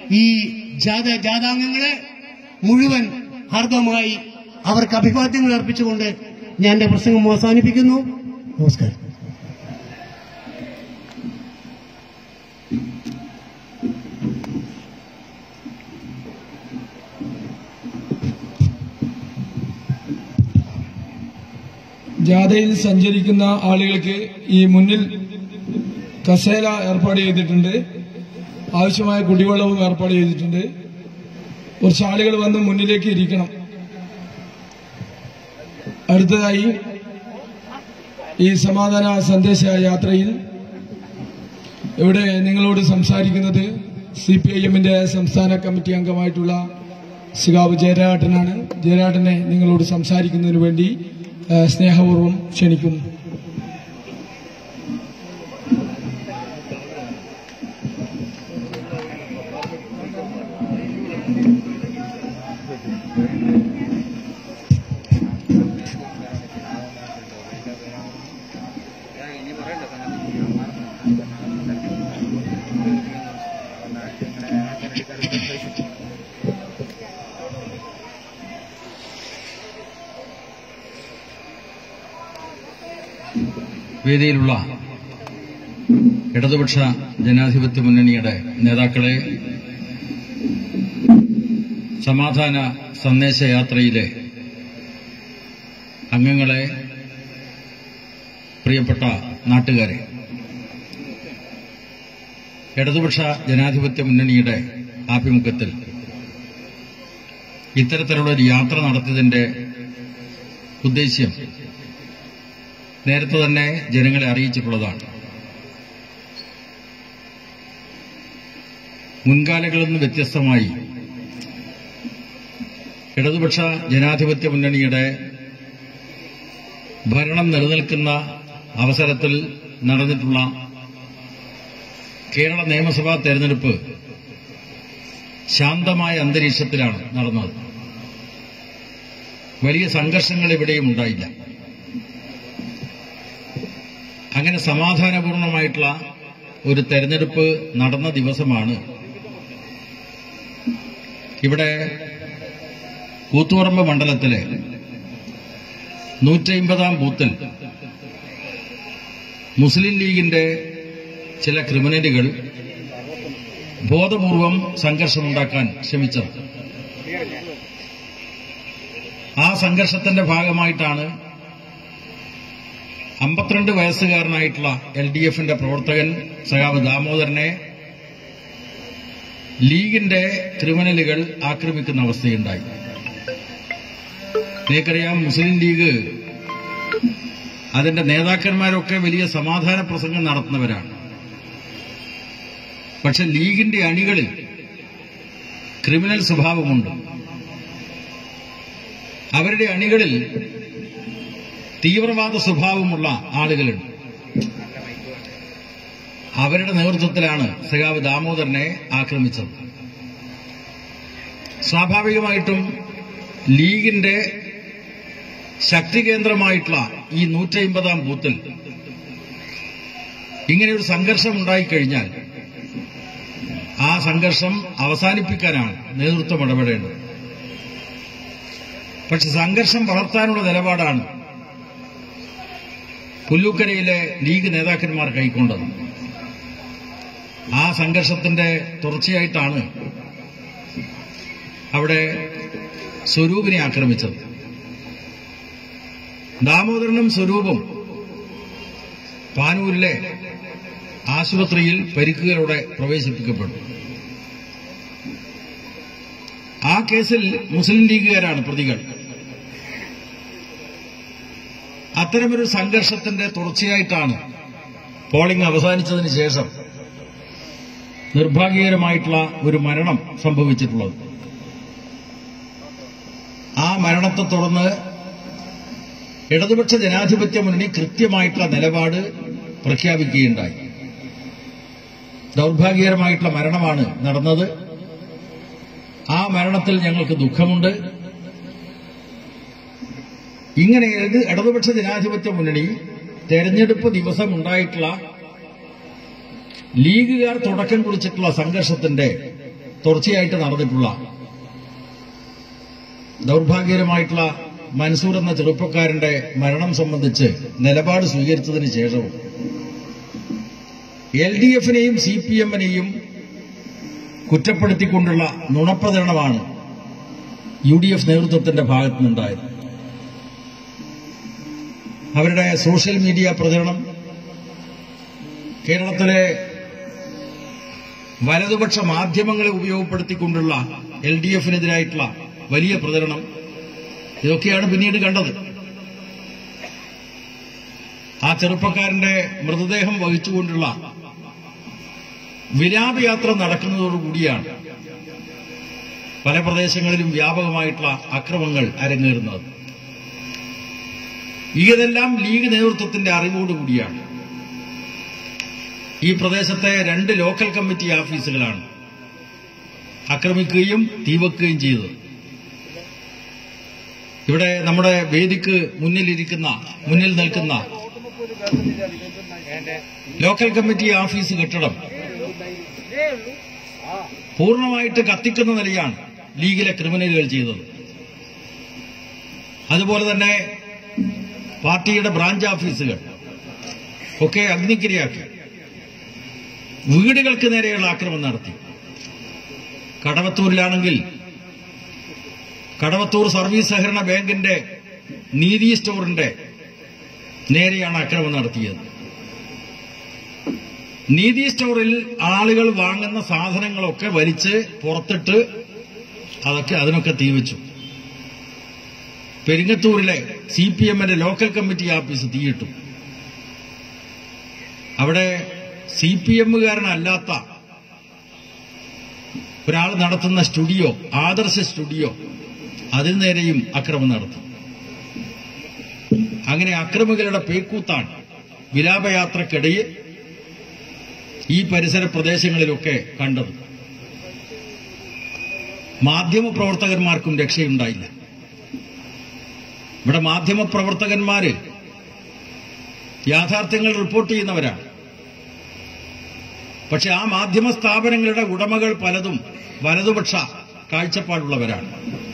ഈ ജാഥ ജാഥാംഗങ്ങളെ മുഴുവൻ ഹാർദവമായി അവർക്ക് അഭിവാദ്യങ്ങൾ അർപ്പിച്ചുകൊണ്ട് ഞാൻ എന്റെ പ്രസംഗം അവസാനിപ്പിക്കുന്നു നമസ്കാരം ജാഥയിൽ സഞ്ചരിക്കുന്ന ആളുകൾക്ക് ഈ മുന്നിൽ കസേല ഏർപ്പാട് ചെയ്തിട്ടുണ്ട് ആവശ്യമായ കുടിവെള്ളവും ഏർപ്പാട് ചെയ്തിട്ടുണ്ട് കുറച്ച് ആളുകൾ വന്ന് മുന്നിലേക്ക് ഇരിക്കണം അടുത്തതായി ഈ സമാധാന സന്ദേശ യാത്രയിൽ ഇവിടെ നിങ്ങളോട് സംസാരിക്കുന്നത് സി പി ഐ എമ്മിന്റെ സംസ്ഥാന കമ്മിറ്റി അംഗമായിട്ടുള്ള സികാവ് ജയരാട്ടനാണ് ജയരാട്ടനെ നിങ്ങളോട് സംസാരിക്കുന്നതിന് വേണ്ടി ആ, സ്നേഹപൂർവ്വം ക്ഷണിക്കുന്നു വേദിയിലുള്ള ഇടതുപക്ഷ ജനാധിപത്യ മുന്നണിയുടെ നേതാക്കളെ സമാധാന സന്ദേശയാത്രയിലെ അംഗങ്ങളെ പ്രിയപ്പെട്ട നാട്ടുകാരെ ഇടതുപക്ഷ ജനാധിപത്യ മുന്നണിയുടെ ആഭിമുഖ്യത്തിൽ ഇത്തരത്തിലുള്ള ഒരു യാത്ര നടത്തിയതിന്റെ ഉദ്ദേശ്യം നേരത്തെ തന്നെ ജനങ്ങളെ അറിയിച്ചിട്ടുള്ളതാണ് മുൻകാലങ്ങളിൽ നിന്ന് വ്യത്യസ്തമായി ഇടതുപക്ഷ ജനാധിപത്യ മുന്നണിയുടെ ഭരണം നിലനിൽക്കുന്ന അവസരത്തിൽ നടന്നിട്ടുള്ള കേരള നിയമസഭാ തെരഞ്ഞെടുപ്പ് ശാന്തമായ അന്തരീക്ഷത്തിലാണ് നടന്നത് വലിയ സംഘർഷങ്ങൾ ഇവിടെയും ഉണ്ടായില്ല അങ്ങനെ സമാധാനപൂർണമായിട്ടുള്ള ഒരു തെരഞ്ഞെടുപ്പ് നടന്ന ദിവസമാണ് ഇവിടെ കൂത്തുപറമ്പ് മണ്ഡലത്തിലെ നൂറ്റമ്പതാം ബൂത്തിൽ മുസ്ലിം ലീഗിന്റെ ചില ക്രിമിനലുകൾ ബോധപൂർവം സംഘർഷമുണ്ടാക്കാൻ ശ്രമിച്ചത് ആ സംഘർഷത്തിന്റെ ഭാഗമായിട്ടാണ് അമ്പത്തിരണ്ട് വയസ്സുകാരനായിട്ടുള്ള എൽ ഡി എഫിന്റെ പ്രവർത്തകൻ സഖാവ് ദാമോദരനെ ലീഗിന്റെ ക്രിമിനലുകൾ ആക്രമിക്കുന്ന അവസ്ഥയുണ്ടായി നിങ്ങൾക്കറിയാം മുസ്ലിം ലീഗ് അതിന്റെ നേതാക്കന്മാരൊക്കെ വലിയ സമാധാന പ്രസംഗം നടത്തുന്നവരാണ് പക്ഷെ ലീഗിന്റെ അണികളിൽ ക്രിമിനൽ സ്വഭാവമുണ്ട് അവരുടെ അണികളിൽ തീവ്രവാദ സ്വഭാവമുള്ള ആളുകളുണ്ട് അവരുടെ നേതൃത്വത്തിലാണ് സഖാവ് ദാമോദരനെ ആക്രമിച്ചത് സ്വാഭാവികമായിട്ടും ലീഗിന്റെ ശക്തി കേന്ദ്രമായിട്ടുള്ള ഈ നൂറ്റമ്പതാം ബൂത്തിൽ ഇങ്ങനെയൊരു സംഘർഷം ഉണ്ടായിക്കഴിഞ്ഞാൽ ആ സംഘർഷം അവസാനിപ്പിക്കാനാണ് നേതൃത്വം ഇടപെടേണ്ടത് പക്ഷെ സംഘർഷം വളർത്താനുള്ള നിലപാടാണ് പുല്ലൂക്കരയിലെ ലീഗ് നേതാക്കന്മാർ കൈക്കൊണ്ടത് ആ സംഘർഷത്തിന്റെ തുടർച്ചയായിട്ടാണ് അവിടെ സ്വരൂപിനെ ആക്രമിച്ചത് ദാമോദരനും സ്വരൂപും പാനൂരിലെ ആശുപത്രിയിൽ പരിക്കുകളോടെ പ്രവേശിപ്പിക്കപ്പെട്ടു ആ കേസിൽ മുസ്ലിം ലീഗുകാരാണ് പ്രതികൾ അത്തരമൊരു സംഘർഷത്തിന്റെ തുടർച്ചയായിട്ടാണ് പോളിംഗ് അവസാനിച്ചതിന് ശേഷം നിർഭാഗ്യകരമായിട്ടുള്ള ഒരു മരണം സംഭവിച്ചിട്ടുള്ളത് ആ മരണത്തെ തുടർന്ന് ഇടതുപക്ഷ ജനാധിപത്യ മുന്നണി കൃത്യമായിട്ടുള്ള നിലപാട് പ്രഖ്യാപിക്കുകയുണ്ടായി ദൗർഭാഗ്യകരമായിട്ടുള്ള മരണമാണ് നടന്നത് ആ മരണത്തിൽ ഞങ്ങൾക്ക് ദുഃഖമുണ്ട് ഇങ്ങനെ ഇത് ഇടതുപക്ഷ ജനാധിപത്യ മുന്നണി തെരഞ്ഞെടുപ്പ് ദിവസം ഉണ്ടായിട്ടുള്ള ലീഗുകാർ തുടക്കം കുറിച്ചിട്ടുള്ള സംഘർഷത്തിന്റെ തുടർച്ചയായിട്ട് നടന്നിട്ടുള്ള ദൗർഭാഗ്യകരമായിട്ടുള്ള മൻസൂർ എന്ന ചെറുപ്പക്കാരന്റെ മരണം സംബന്ധിച്ച് നിലപാട് സ്വീകരിച്ചതിന് ശേഷവും എൽ ഡി എഫിനെയും സി പി എമ്മിനെയും കുറ്റപ്പെടുത്തിക്കൊണ്ടുള്ള നുണപ്രചരണമാണ് യു ഡി എഫ് നേതൃത്വത്തിന്റെ ഭാഗത്തു നിന്നുണ്ടായത് അവരുടെ സോഷ്യൽ മീഡിയ പ്രചരണം കേരളത്തിലെ വലതുപക്ഷ മാധ്യമങ്ങളെ ഉപയോഗപ്പെടുത്തിക്കൊണ്ടുള്ള എൽ ഡി എഫിനെതിരായിട്ടുള്ള വലിയ പ്രചരണം ഇതൊക്കെയാണ് പിന്നീട് കണ്ടത് ആ ചെറുപ്പക്കാരന്റെ മൃതദേഹം വഹിച്ചുകൊണ്ടുള്ള വിലാപയാത്ര നടക്കുന്നതോടുകൂടിയാണ് പല പ്രദേശങ്ങളിലും വ്യാപകമായിട്ടുള്ള അക്രമങ്ങൾ അരങ്ങേറുന്നത് ഇതെല്ലാം ലീഗ് നേതൃത്വത്തിന്റെ അറിവോടുകൂടിയാണ് ഈ പ്രദേശത്തെ രണ്ട് ലോക്കൽ കമ്മിറ്റി ഓഫീസുകളാണ് ആക്രമിക്കുകയും തീവക്കുകയും ചെയ്തത് ഇവിടെ നമ്മുടെ വേദിക്ക് മുന്നിലിരിക്കുന്ന മുന്നിൽ നിൽക്കുന്ന ലോക്കൽ കമ്മിറ്റി ഓഫീസ് കെട്ടിടം പൂർണ്ണമായിട്ട് കത്തിക്കുന്ന നിലയാണ് ലീഗിലെ ക്രിമിനലുകൾ ചെയ്തത് അതുപോലെ തന്നെ പാർട്ടിയുടെ ബ്രാഞ്ച് ഓഫീസുകൾ ഒക്കെ അഗ്നിക്കിരയാക്കി വീടുകൾക്ക് നേരെയുള്ള ആക്രമണം നടത്തി കടവത്തൂരിലാണെങ്കിൽ കടവത്തൂർ സർവീസ് സഹകരണ ബാങ്കിന്റെ നീതി സ്റ്റോറിന്റെ നേരെയാണ് ആക്രമണം നടത്തിയത് നീതി സ്റ്റോറിൽ ആളുകൾ വാങ്ങുന്ന സാധനങ്ങളൊക്കെ വലിച്ച് പുറത്തിട്ട് അതൊക്കെ അതിനൊക്കെ തീവച്ചു പെരിങ്ങത്തൂരിലെ സി പി എമ്മിന്റെ ലോക്കൽ കമ്മിറ്റി ഓഫീസ് തീയിട്ടു അവിടെ സി പി എമ്മുകാരനല്ലാത്ത ഒരാൾ നടത്തുന്ന സ്റ്റുഡിയോ ആദർശ സ്റ്റുഡിയോ അതിനു നേരെയും അക്രമം നടത്തി അങ്ങനെ അക്രമികളുടെ പേക്കൂത്താണ് വിലാപയാത്രക്കിടയിൽ ഈ പരിസര പ്രദേശങ്ങളിലൊക്കെ കണ്ടത് മാധ്യമപ്രവർത്തകന്മാർക്കും രക്ഷയുണ്ടായില്ല ഇവിടെ മാധ്യമപ്രവർത്തകന്മാര് യാഥാർത്ഥ്യങ്ങൾ റിപ്പോർട്ട് ചെയ്യുന്നവരാണ് പക്ഷെ ആ മാധ്യമ സ്ഥാപനങ്ങളുടെ ഉടമകൾ പലതും വലതുപക്ഷ കാഴ്ചപ്പാടുള്ളവരാണ്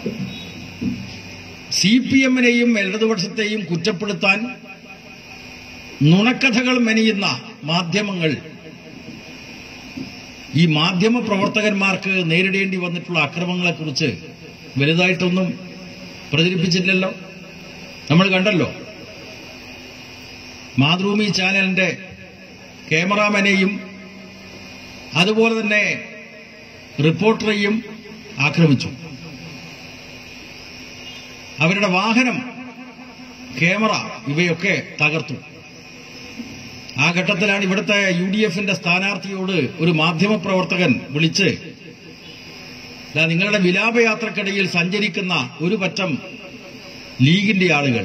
സി പി എമ്മിനെയും ഇടതുപക്ഷത്തെയും കുറ്റപ്പെടുത്താൻ നുണക്കഥകൾ മെനയുന്ന മാധ്യമങ്ങൾ ഈ മാധ്യമ പ്രവർത്തകന്മാർക്ക് നേരിടേണ്ടി വന്നിട്ടുള്ള അക്രമങ്ങളെക്കുറിച്ച് വലുതായിട്ടൊന്നും പ്രചരിപ്പിച്ചില്ലല്ലോ നമ്മൾ കണ്ടല്ലോ മാതൃഭൂമി ചാനലിന്റെ ക്യാമറാമാനെയും അതുപോലെ തന്നെ റിപ്പോർട്ടറെയും ആക്രമിച്ചു അവരുടെ വാഹനം ക്യാമറ ഇവയൊക്കെ തകർത്തു ആ ഘട്ടത്തിലാണ് ഇവിടുത്തെ യു ഡി എഫിന്റെ സ്ഥാനാർത്ഥിയോട് ഒരു മാധ്യമപ്രവർത്തകൻ വിളിച്ച് "ദാ നിങ്ങളുടെ വിലാപയാത്രക്കിടയിൽ സഞ്ചരിക്കുന്ന ഒരു പറ്റം ലീഗിന്റെ ആളുകൾ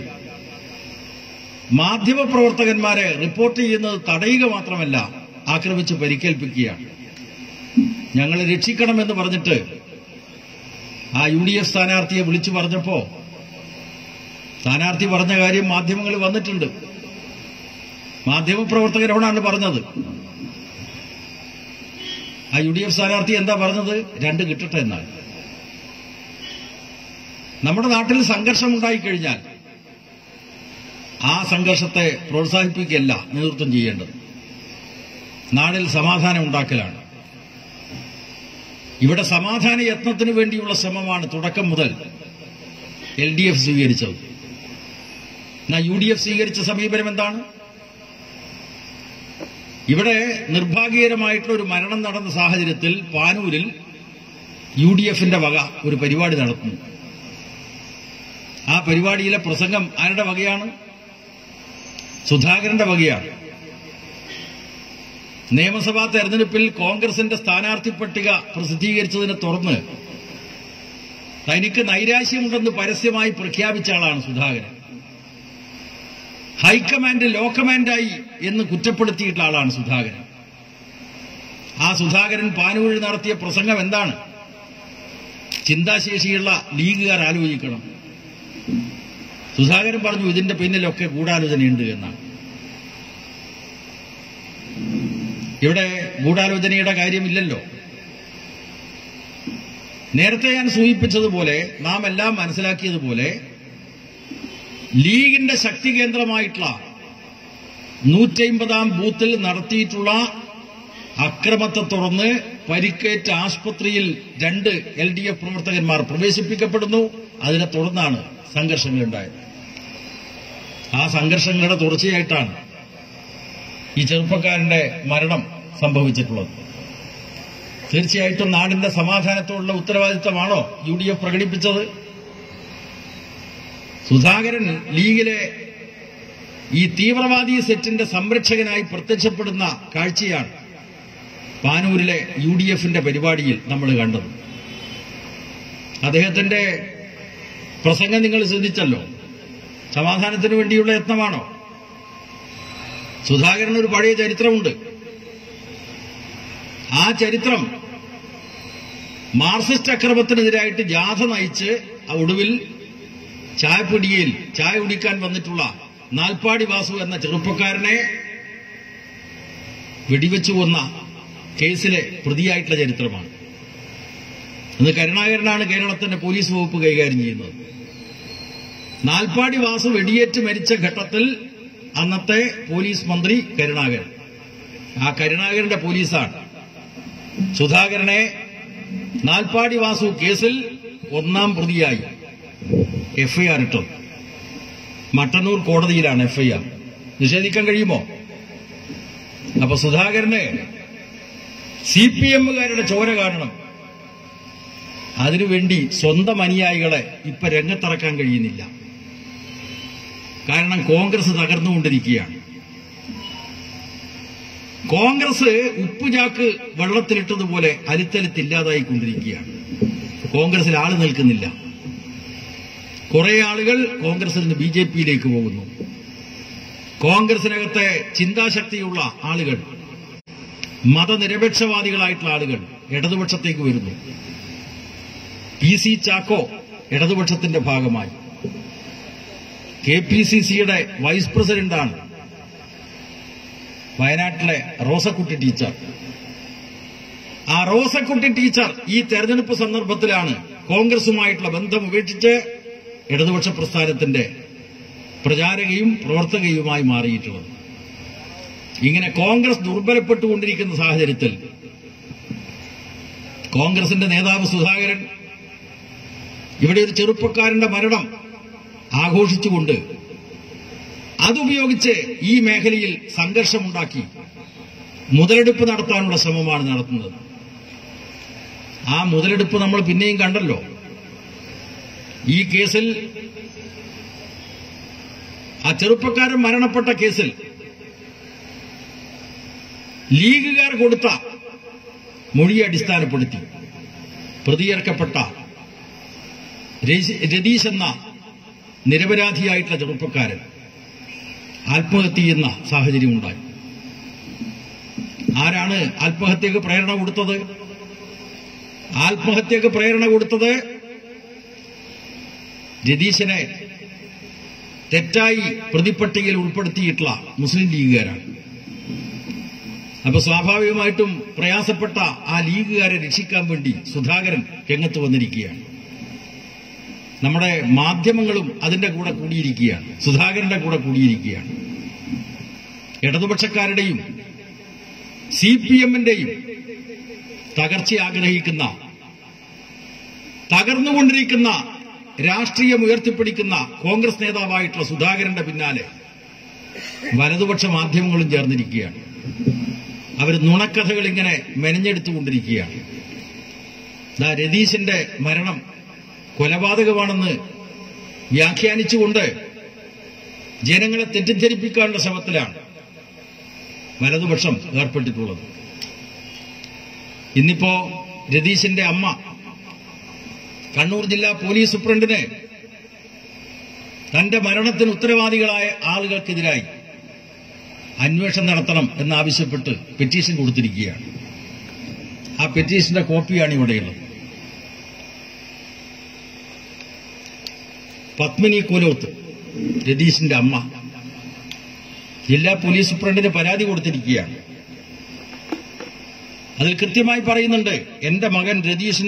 മാധ്യമപ്രവർത്തകന്മാരെ റിപ്പോർട്ട് ചെയ്യുന്നത് തടയുക മാത്രമല്ല ആക്രമിച്ച് പരിക്കേൽപ്പിക്കുകയാണ് ഞങ്ങളെ രക്ഷിക്കണമെന്ന് പറഞ്ഞിട്ട് ആ യു ഡി എഫ് സ്ഥാനാർത്ഥിയെ വിളിച്ചു പറഞ്ഞപ്പോ സ്ഥാനാർത്ഥി പറഞ്ഞ കാര്യം മാധ്യമങ്ങളിൽ വന്നിട്ടുണ്ട് മാധ്യമപ്രവർത്തകരോടാണ് പറഞ്ഞത് ആ യു ഡി എഫ് സ്ഥാനാർത്ഥി എന്താ പറഞ്ഞത് രണ്ട് കിട്ടട്ടെ എന്നാണ് നമ്മുടെ നാട്ടിൽ സംഘർഷം ഉണ്ടായിക്കഴിഞ്ഞാൽ ആ സംഘർഷത്തെ പ്രോത്സാഹിപ്പിക്കുകയല്ല നേതൃത്വം ചെയ്യേണ്ടത് നാടിൽ സമാധാനം ഉണ്ടാക്കലാണ് ഇവിടെ സമാധാന യത്നത്തിന് വേണ്ടിയുള്ള ശ്രമമാണ് തുടക്കം മുതൽ എൽ ഡി എഫ് സ്വീകരിച്ചത് എന്നാൽ യു ഡി എഫ് സ്വീകരിച്ച സമീപനം എന്താണ് ഇവിടെ നിർഭാഗ്യകരമായിട്ടുള്ള ഒരു മരണം നടന്ന സാഹചര്യത്തിൽ പാനൂരിൽ യു ഡി എഫിന്റെ വക ഒരു പരിപാടി നടത്തുന്നു ആ പരിപാടിയിലെ പ്രസംഗം ആരുടെ വകയാണ് സുധാകരന്റെ വകയാണ് നിയമസഭാ തെരഞ്ഞെടുപ്പിൽ കോൺഗ്രസിന്റെ സ്ഥാനാർത്ഥി പട്ടിക പ്രസിദ്ധീകരിച്ചതിനെ തുടർന്ന് തനിക്ക് നൈരാശ്യമുണ്ടെന്ന് പരസ്യമായി പ്രഖ്യാപിച്ച ആളാണ് സുധാകരൻ ഹൈക്കമാൻഡ് ലോ കമാൻഡായി എന്ന് കുറ്റപ്പെടുത്തിയിട്ടുള്ള ആളാണ് സുധാകരൻ ആ സുധാകരൻ പാനൂരിൽ നടത്തിയ പ്രസംഗം എന്താണ് ചിന്താശേഷിയുള്ള ലീഗുകാർ ആലോചിക്കണം സുധാകരൻ പറഞ്ഞു ഇതിന്റെ പിന്നിലൊക്കെ ഗൂഢാലോചനയുണ്ട് എന്നാണ് ഇവിടെ ഗൂഢാലോചനയുടെ കാര്യമില്ലല്ലോ നേരത്തെ ഞാൻ സൂചിപ്പിച്ചതുപോലെ നാം എല്ലാം മനസ്സിലാക്കിയതുപോലെ ലീഗിന്റെ ശക്തി കേന്ദ്രമായിട്ടുള്ള നൂറ്റമ്പതാം ബൂത്തിൽ നടത്തിയിട്ടുള്ള അക്രമത്തെ തുടർന്ന് പരിക്കേറ്റ ആശുപത്രിയിൽ രണ്ട് എൽ ഡി എഫ് പ്രവർത്തകന്മാർ പ്രവേശിപ്പിക്കപ്പെടുന്നു അതിനെ തുടർന്നാണ് സംഘർഷങ്ങളുണ്ടായത് ആ സംഘർഷങ്ങളുടെ തുടർച്ചയായിട്ടാണ് ഈ ചെറുപ്പക്കാരന്റെ മരണം സംഭവിച്ചിട്ടുള്ളത് തീർച്ചയായിട്ടും നാടിന്റെ സമാധാനത്തോടുള്ള ഉത്തരവാദിത്തമാണോ യു ഡി എഫ് പ്രകടിപ്പിച്ചത് സുധാകരൻ ലീഗിലെ ഈ തീവ്രവാദി സെറ്റിന്റെ സംരക്ഷകനായി പ്രത്യക്ഷപ്പെടുന്ന കാഴ്ചയാണ് പാനൂരിലെ യു ഡി എഫിന്റെ പരിപാടിയിൽ നമ്മൾ കണ്ടത് അദ്ദേഹത്തിന്റെ പ്രസംഗം നിങ്ങൾ ശ്രദ്ധിച്ചല്ലോ സമാധാനത്തിന് വേണ്ടിയുള്ള യത്നമാണോ സുധാകരൻ ഒരു പഴയ ചരിത്രമുണ്ട് ആ ചരിത്രം മാർക്സിസ്റ്റ് അക്രമത്തിനെതിരായിട്ട് ജാഥ നയിച്ച് ആ ഒടുവിൽ ചായപ്പിടിയിൽ ചായ കുടിക്കാൻ വന്നിട്ടുള്ള നാൽപ്പാടി വാസു എന്ന ചെറുപ്പക്കാരനെ വെടിവെച്ചു കൊന്ന കേസിലെ പ്രതിയായിട്ടുള്ള ചരിത്രമാണ് ഇന്ന് കരുണാകരനാണ് കേരളത്തിന്റെ പോലീസ് വകുപ്പ് കൈകാര്യം ചെയ്യുന്നത് നാൽപ്പാടി വാസു വെടിയേറ്റ് മരിച്ച ഘട്ടത്തിൽ അന്നത്തെ പോലീസ് മന്ത്രി കരുണാകരൻ ആ കരുണാകരന്റെ പോലീസാണ് സുധാകരനെ നാൽപ്പാടി വാസു കേസിൽ ഒന്നാം പ്രതിയായി എഫ്ഐആർ ഇട്ടത് മട്ടന്നൂർ കോടതിയിലാണ് എഫ്ഐആർ നിഷേധിക്കാൻ കഴിയുമോ അപ്പൊ സുധാകരന് സി പി എമ്മുകാരുടെ ചോര കാണണം അതിനുവേണ്ടി സ്വന്തം അനുയായികളെ ഇപ്പൊ രംഗത്തിറക്കാൻ കഴിയുന്നില്ല കാരണം കോൺഗ്രസ് തകർന്നുകൊണ്ടിരിക്കുകയാണ് കോൺഗ്രസ് ഉപ്പുചാക്ക് വെള്ളത്തിലിട്ടതുപോലെ അരുത്തരുത്തില്ലാതായിക്കൊണ്ടിരിക്കുകയാണ് കോൺഗ്രസിൽ ആള് നിൽക്കുന്നില്ല കുറെ ആളുകൾ കോൺഗ്രസിൽ നിന്ന് ബി ജെ പിയിലേക്ക് പോകുന്നു കോൺഗ്രസിനകത്തെ ചിന്താശക്തിയുള്ള ആളുകൾ മതനിരപേക്ഷവാദികളായിട്ടുള്ള ആളുകൾ ഇടതുപക്ഷത്തേക്ക് വരുന്നു പി സി ചാക്കോ ഇടതുപക്ഷത്തിന്റെ ഭാഗമായി കെ പി സി സിയുടെ വൈസ് പ്രസിഡന്റാണ് വയനാട്ടിലെ റോസക്കുട്ടി ടീച്ചർ ആ റോസക്കുട്ടി ടീച്ചർ ഈ തെരഞ്ഞെടുപ്പ് സന്ദർഭത്തിലാണ് കോൺഗ്രസുമായിട്ടുള്ള ബന്ധം ഉപേക്ഷിച്ച് ഇടതുപക്ഷ പ്രസ്ഥാനത്തിന്റെ പ്രചാരകയും പ്രവർത്തകയുമായി മാറിയിട്ടുള്ളത് ഇങ്ങനെ കോൺഗ്രസ് ദുർബലപ്പെട്ടുകൊണ്ടിരിക്കുന്ന സാഹചര്യത്തിൽ കോൺഗ്രസിന്റെ നേതാവ് സുധാകരൻ ഇവിടെ ഒരു ചെറുപ്പക്കാരന്റെ മരണം ആഘോഷിച്ചുകൊണ്ട് അതുപയോഗിച്ച് ഈ മേഖലയിൽ സംഘർഷമുണ്ടാക്കി മുതലെടുപ്പ് നടത്താനുള്ള ശ്രമമാണ് നടത്തുന്നത് ആ മുതലെടുപ്പ് നമ്മൾ പിന്നെയും കണ്ടല്ലോ ഈ കേസിൽ ആ ചെറുപ്പക്കാരൻ മരണപ്പെട്ട കേസിൽ ലീഗുകാർ കൊടുത്ത മൊഴിയെ അടിസ്ഥാനപ്പെടുത്തി പ്രതിയേർക്കപ്പെട്ട രജി- രതീഷ് എന്ന നിരപരാധിയായിട്ടുള്ള ചെറുപ്പക്കാരൻ ആത്മഹത്യ ചെയ്യുന്ന സാഹചര്യം ഉണ്ടായി ആരാണ് ആത്മഹത്യക്ക് പ്രേരണ കൊടുത്തത് ആത്മഹത്യക്ക് പ്രേരണ കൊടുത്തത് രതീശനെ തെറ്റായി പ്രതിപ്പട്ടികയിൽ ഉൾപ്പെടുത്തിയിട്ടുള്ള മുസ്ലിം ലീഗുകാരാണ് അപ്പൊ സ്വാഭാവികമായിട്ടും പ്രയാസപ്പെട്ട ആ ലീഗുകാരെ രക്ഷിക്കാൻ വേണ്ടി സുധാകരൻ രംഗത്ത് വന്നിരിക്കുകയാണ് നമ്മുടെ മാധ്യമങ്ങളും അതിന്റെ കൂടെ കൂടിയിരിക്കുകയാണ് സുധാകരന്റെ കൂടെ കൂടിയിരിക്കുകയാണ് ഇടതുപക്ഷക്കാരുടെയും സി പി എമ്മിന്റെയും തകർച്ച ആഗ്രഹിക്കുന്ന തകർന്നുകൊണ്ടിരിക്കുന്ന രാഷ്ട്രീയം ഉയർത്തിപ്പിടിക്കുന്ന കോൺഗ്രസ് നേതാവായിട്ടുള്ള സുധാകരന്റെ പിന്നാലെ വലതുപക്ഷ മാധ്യമങ്ങളും ചേർന്നിരിക്കുകയാണ് അവർ നുണക്കഥകൾ ഇങ്ങനെ മെനഞ്ഞെടുത്തുകൊണ്ടിരിക്കുകയാണ് ദാ രതീശന്റെ മരണം കൊലപാതകമാണെന്ന് വ്യാഖ്യാനിച്ചുകൊണ്ട് ജനങ്ങളെ തെറ്റിദ്ധരിപ്പിക്കാനുള്ള ശ്രമത്തിലാണ് വലതുപക്ഷം ഏർപ്പെട്ടിട്ടുള്ളത് ഇന്നിപ്പോ രതീശന്റെ അമ്മ കണ്ണൂർ ജില്ലാ പോലീസ് സൂപ്രണ്ടിന് തന്റെ മരണത്തിന് ഉത്തരവാദികളായ ആളുകൾക്കെതിരായി അന്വേഷണം നടത്തണം എന്നാവശ്യപ്പെട്ട് പെറ്റീഷൻ കൊടുത്തിരിക്കുകയാണ് ആ പെറ്റീഷന്റെ കോപ്പിയാണ് ഇവിടെയുള്ളത് പത്മിനി കോലോത്ത് രതീഷിന്റെ അമ്മ ജില്ലാ പോലീസ് സൂപ്രണ്ടിന് പരാതി കൊടുത്തിരിക്കുകയാണ് അതിൽ കൃത്യമായി പറയുന്നുണ്ട് എന്റെ മകൻ രതീഷിന്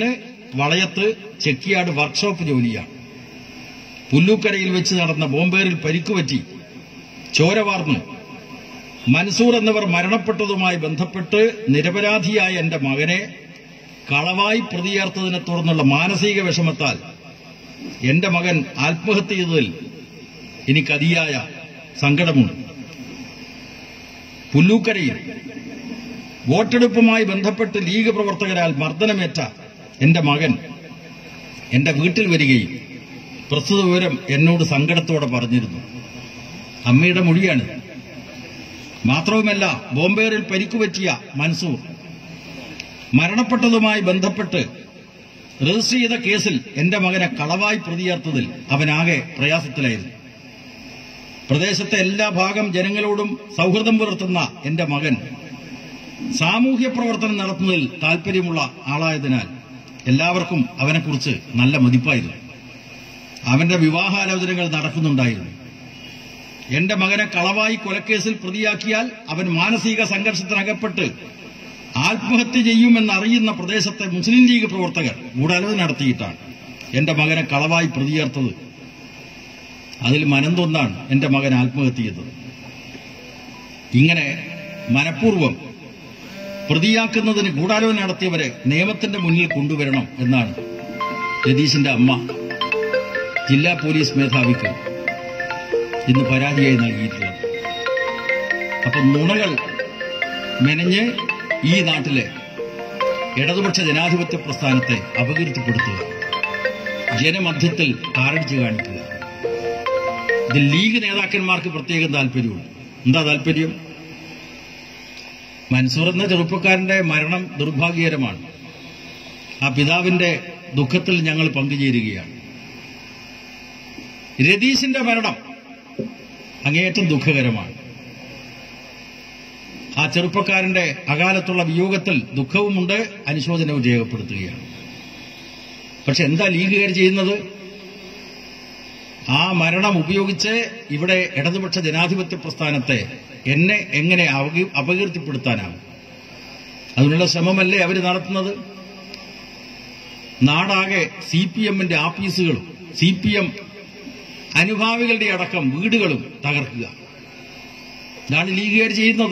വളയത്ത് ചെക്കിയാട് വർക്ക്ഷോപ്പ് ജോലിയാണ് പുല്ലൂക്കരയിൽ വെച്ച് നടന്ന ബോംബേറിൽ പരിക്കുപറ്റി ചോര വാർന്നു മൻസൂർ എന്നിവർ മരണപ്പെട്ടതുമായി ബന്ധപ്പെട്ട് നിരപരാധിയായ എന്റെ മകനെ കളവായി പ്രതിയേർത്തതിനെ തുടർന്നുള്ള മാനസിക വിഷമത്താൽ എന്റെ മകൻ ആത്മഹത്യ ചെയ്തതിൽ എനിക്ക് അതിയായ സങ്കടമുണ്ട് പുല്ലൂക്കരയിൽ വോട്ടെടുപ്പുമായി ബന്ധപ്പെട്ട് ലീഗ് പ്രവർത്തകരാൽ മർദ്ദനമേറ്റ എന്റെ മകൻ എന്റെ വീട്ടിൽ വരികയും പ്രസ്തുത വിവരം എന്നോട് സങ്കടത്തോടെ പറഞ്ഞിരുന്നു അമ്മയുടെ മൊഴിയാണ് മാത്രവുമല്ല ബോംബേറിൽ പരിക്കുപറ്റിയ മൻസൂർ മരണപ്പെട്ടതുമായി ബന്ധപ്പെട്ട് രജിസ്റ്റർ ചെയ്ത കേസിൽ എന്റെ മകനെ കളവായി പ്രതിയേർത്തതിൽ അവനാകെ പ്രയാസത്തിലായിരുന്നു പ്രദേശത്തെ എല്ലാ ഭാഗം ജനങ്ങളോടും സൗഹൃദം പുലർത്തുന്ന എന്റെ മകൻ സാമൂഹ്യ പ്രവർത്തനം നടത്തുന്നതിൽ താൽപര്യമുള്ള ആളായതിനാൽ എല്ലാവർക്കും അവനെക്കുറിച്ച് നല്ല മതിപ്പായിരുന്നു അവന്റെ വിവാഹാലോചനകൾ നടക്കുന്നുണ്ടായിരുന്നു എന്റെ മകനെ കളവായി കൊലക്കേസിൽ പ്രതിയാക്കിയാൽ അവൻ മാനസിക സംഘർഷത്തിനകപ്പെട്ട് ആത്മഹത്യ ചെയ്യുമെന്നറിയുന്ന പ്രദേശത്തെ മുസ്ലിം ലീഗ് പ്രവർത്തകർ ഗൂഢാലോചന നടത്തിയിട്ടാണ് എന്റെ മകനെ കളവായി പ്രതിയേർത്തത് അതിൽ മനംതൊന്നാണ് എന്റെ മകൻ ആത്മഹത്യ ചെയ്തത് ഇങ്ങനെ മനഃപൂർവ്വം പ്രതിയാക്കുന്നതിന് ഗൂഢാലോചന നടത്തിയവരെ നിയമത്തിന്റെ മുന്നിൽ കൊണ്ടുവരണം എന്നാണ് രതീഷിന്റെ അമ്മ ജില്ലാ പോലീസ് മേധാവിക്ക് ഇന്ന് പരാതിയായി നൽകിയിട്ടുള്ളത് അപ്പൊ നുണകൾ മെനഞ്ഞ് ഈ നാട്ടിലെ ഇടതുപക്ഷ ജനാധിപത്യ പ്രസ്ഥാനത്തെ അപകീർത്തിപ്പെടുത്തുക ജനമധ്യത്തിൽ താറടിച്ച് കാണിക്കുക ഇത് ലീഗ് നേതാക്കന്മാർക്ക് പ്രത്യേകം താല്പര്യമുണ്ട് എന്താ താല്പര്യം മൻസൂർ എന്ന ചെറുപ്പക്കാരന്റെ മരണം ദുർഭാഗ്യകരമാണ് ആ പിതാവിന്റെ ദുഃഖത്തിൽ ഞങ്ങൾ പങ്കുചേരുകയാണ് രതീഷിന്റെ മരണം അങ്ങേയറ്റം ദുഃഖകരമാണ് ആ ചെറുപ്പക്കാരന്റെ അകാലത്തുള്ള വിയോഗത്തിൽ ദുഃഖവുമുണ്ട് അനുശോചനവും രേഖപ്പെടുത്തുകയാണ് പക്ഷെ എന്താ ലീഗുകാർ ചെയ്യുന്നത് ആ മരണം ഉപയോഗിച്ച് ഇവിടെ ഇടതുപക്ഷ ജനാധിപത്യ പ്രസ്ഥാനത്തെ എന്നെ എങ്ങനെ അവകീ- അപകീർത്തിപ്പെടുത്താനാണ് അതിനുള്ള ശ്രമമല്ലേ അവർ നടത്തുന്നത് നാടാകെ സി പി എമ്മിന്റെ ആഫീസുകളും സി പി എം അനുഭാവികളുടെ അടക്കം വീടുകളും തകർക്കുക ഇതാണ് ലീഗുകാർ ചെയ്യുന്നത്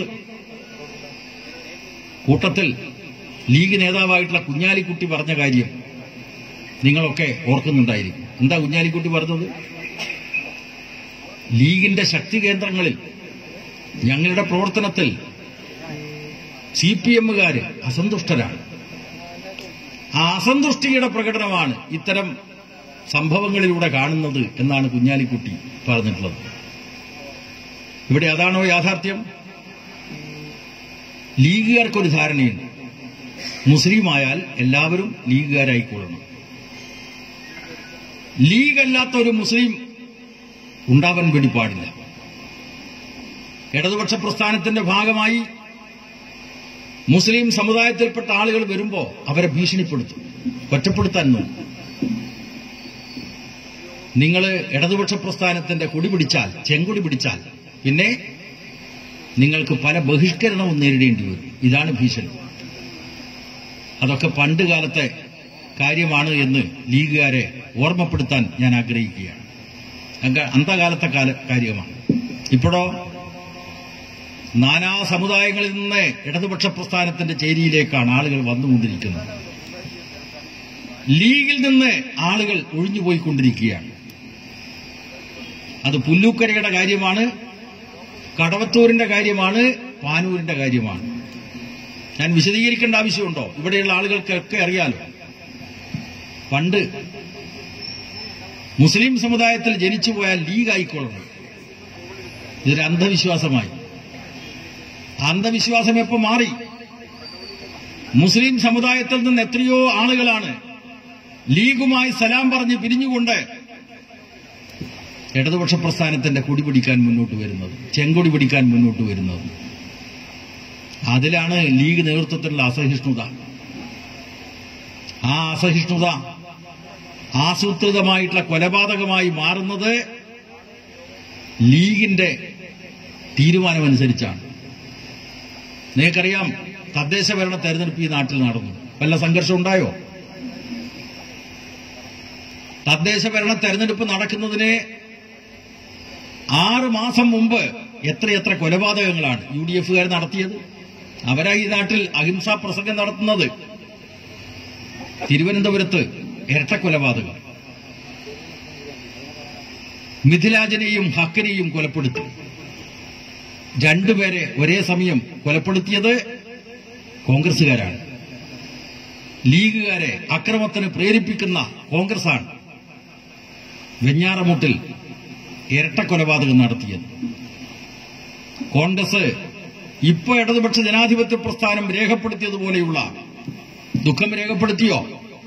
കൂട്ടത്തിൽ ലീഗ് നേതാവായിട്ടുള്ള കുഞ്ഞാലിക്കുട്ടി പറഞ്ഞ കാര്യം നിങ്ങളൊക്കെ ഓർക്കുന്നുണ്ടായിരിക്കും എന്താ കുഞ്ഞാലിക്കുട്ടി പറഞ്ഞത് ലീഗിന്റെ ശക്തി കേന്ദ്രങ്ങളിൽ ഞങ്ങളുടെ പ്രവർത്തനത്തിൽ സി പി എമ്മുകാര് അസന്തുഷ്ടരാണ് ആ അസന്തുഷ്ടിയുടെ പ്രകടനമാണ് ഇത്തരം സംഭവങ്ങളിലൂടെ കാണുന്നത് എന്നാണ് കുഞ്ഞാലിക്കുട്ടി പറഞ്ഞിട്ടുള്ളത് ഇവിടെ അതാണോ യാഥാർത്ഥ്യം ലീഗുകാർക്കൊരു ധാരണയുണ്ട് മുസ്ലിമായാൽ എല്ലാവരും ലീഗുകാരായിക്കൊള്ളണം ലീഗല്ലാത്ത ഒരു മുസ്ലിം ഉണ്ടാവാൻ വേണ്ടി പാടില്ല ഇടതുപക്ഷ പ്രസ്ഥാനത്തിന്റെ ഭാഗമായി മുസ്ലിം സമുദായത്തിൽപ്പെട്ട ആളുകൾ വരുമ്പോ അവരെ ഭീഷണിപ്പെടുത്തും ഒറ്റപ്പെടുത്താൻ നോക്കും നിങ്ങൾ ഇടതുപക്ഷ പ്രസ്ഥാനത്തിന്റെ കൊടി പിടിച്ചാൽ ചെങ്കൊടി പിടിച്ചാൽ പിന്നെ നിങ്ങൾക്ക് പല ബഹിഷ്കരണവും നേരിടേണ്ടി വരും ഇതാണ് ഭീഷണി അതൊക്കെ പണ്ട് കാലത്തെ കാര്യമാണ് എന്ന് ലീഗുകാരെ ഓർമ്മപ്പെടുത്താൻ ഞാൻ ആഗ്രഹിക്കുകയാണ് അങ്ങ- അന്തകാലത്തെ കാല കാര്യമാണ് ഇപ്പോഴോ നാനാ സമുദായങ്ങളിൽ നിന്ന് ഇടതുപക്ഷ പ്രസ്ഥാനത്തിന്റെ ചേരിയിലേക്കാണ് ആളുകൾ വന്നുകൊണ്ടിരിക്കുന്നത് ലീഗിൽ നിന്ന് ആളുകൾ ഒഴിഞ്ഞുപോയിക്കൊണ്ടിരിക്കുകയാണ് അത് പുല്ലൂക്കരയുടെ കാര്യമാണ് കടവത്തൂരിന്റെ കാര്യമാണ് പാനൂരിന്റെ കാര്യമാണ് ഞാൻ വിശദീകരിക്കേണ്ട ആവശ്യമുണ്ടോ ഇവിടെയുള്ള ആളുകൾക്കൊക്കെ അറിയാലോ പണ്ട് മുസ്ലിം സമുദായത്തിൽ ജനിച്ചു പോയാൽ ലീഗ് ആയിക്കൊള്ളണം ഇതൊരു അന്ധവിശ്വാസമായി അന്ധവിശ്വാസം എപ്പോ മാറി മുസ്ലിം സമുദായത്തിൽ നിന്ന് എത്രയോ ആളുകളാണ് ലീഗുമായി സലാം പറഞ്ഞ് പിരിഞ്ഞുകൊണ്ട് ഇടതുപക്ഷ പ്രസ്ഥാനത്തിന്റെ കൊടി പിടിക്കാൻ മുന്നോട്ട് വരുന്നത് ചെങ്കൊടി പിടിക്കാൻ മുന്നോട്ട് വരുന്നത് അതിലാണ് ലീഗ് നേതൃത്വത്തിലുള്ള അസഹിഷ്ണുത ആ അസഹിഷ്ണുത ആസൂത്രിതമായിട്ടുള്ള കൊലപാതകമായി മാറുന്നത് ലീഗിന്റെ തീരുമാനമനുസരിച്ചാണ് നിങ്ങൾക്കറിയാം തദ്ദേശ ഭരണ തെരഞ്ഞെടുപ്പ് ഈ നാട്ടിൽ നടന്നു വല്ല സംഘർഷം ഉണ്ടായോ തദ്ദേശ ഭരണ തെരഞ്ഞെടുപ്പ് നടക്കുന്നതിന് ആറ് മാസം മുമ്പ് എത്രയെത്ര കൊലപാതകങ്ങളാണ് യു ഡി എഫുകാർ നടത്തിയത് അവരാ ഈ നാട്ടിൽ അഹിംസാ പ്രസംഗം നടത്തുന്നത് തിരുവനന്തപുരത്ത് ഇരട്ട കൊലപാതകം മിഥിലാജനെയും ഹക്കിനെയും കൊലപ്പെടുത്തി രണ്ടുപേരെ ഒരേ സമയം കൊലപ്പെടുത്തിയത് കോൺഗ്രസുകാരാണ് ലീഗുകാരെ അക്രമത്തിന് പ്രേരിപ്പിക്കുന്ന കോൺഗ്രസാണ് വെഞ്ഞാറമുട്ടിൽ ഇരട്ട കൊലപാതകം നടത്തിയത് കോൺഗ്രസ് ഇപ്പൊ ഇടതുപക്ഷ ജനാധിപത്യ പ്രസ്ഥാനം രേഖപ്പെടുത്തിയതുപോലെയുള്ള ദുഃഖം രേഖപ്പെടുത്തിയോ